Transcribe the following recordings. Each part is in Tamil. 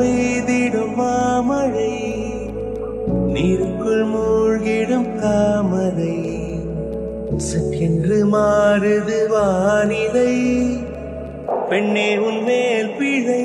பெய்திடும் மாமழை நீருக்குள் மூழ்கிடும் தாமரை சற்றென்று மாறுது வானிலை பெண்ணே உன் மேல் பிழை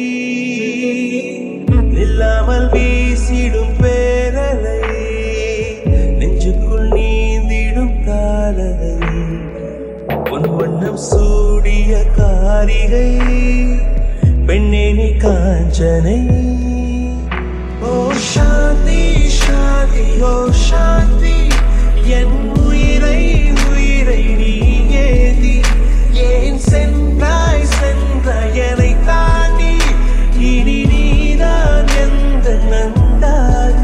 நில்லாமல் வீசிடும் பேரலை நெஞ்சுக்குள் நீந்திடும் காலலை உன் வண்ணம் சூடிய காரிகை பெண்ணே நீ காஞ்சனை ஓ சாந்தி சாந்தி ஓ சாந்தி என் உயிரை உயிரை நீ ஏதி ஏன் சென்றாய் சென்ற என்னை தாண்டி இனி நீதான் எந்த நந்தாரி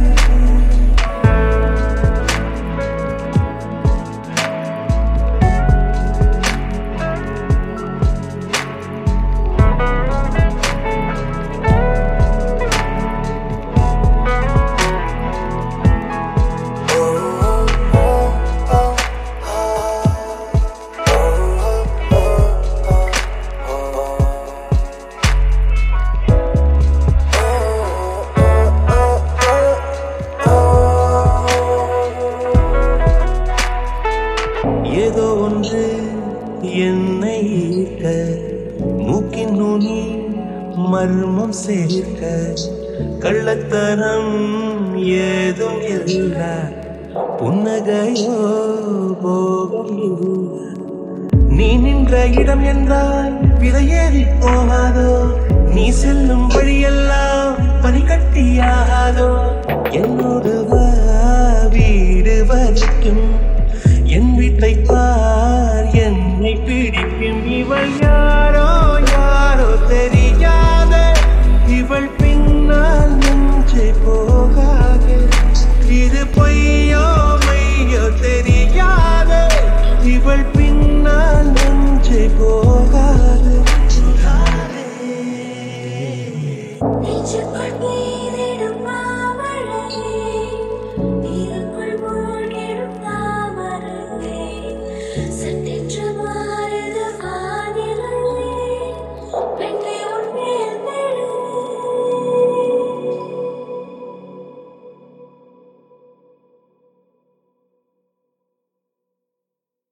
ஏதோ ஒன்று என்னை ஈர்க்க மூக்கின் நுனி மர்மம் சேர்க்க கள்ளத்தனம் ஏதும் இல்ல புன்னகையோ போகம் இல்ல நீ நின்ற இடம் என்றால் விதையேறி போகாதோ நீ செல்லும் வழியெல்லாம் பனிக்கட்டியாகாதோ என்னோடு வா வீடு வரைக்கும் என் வீட்டை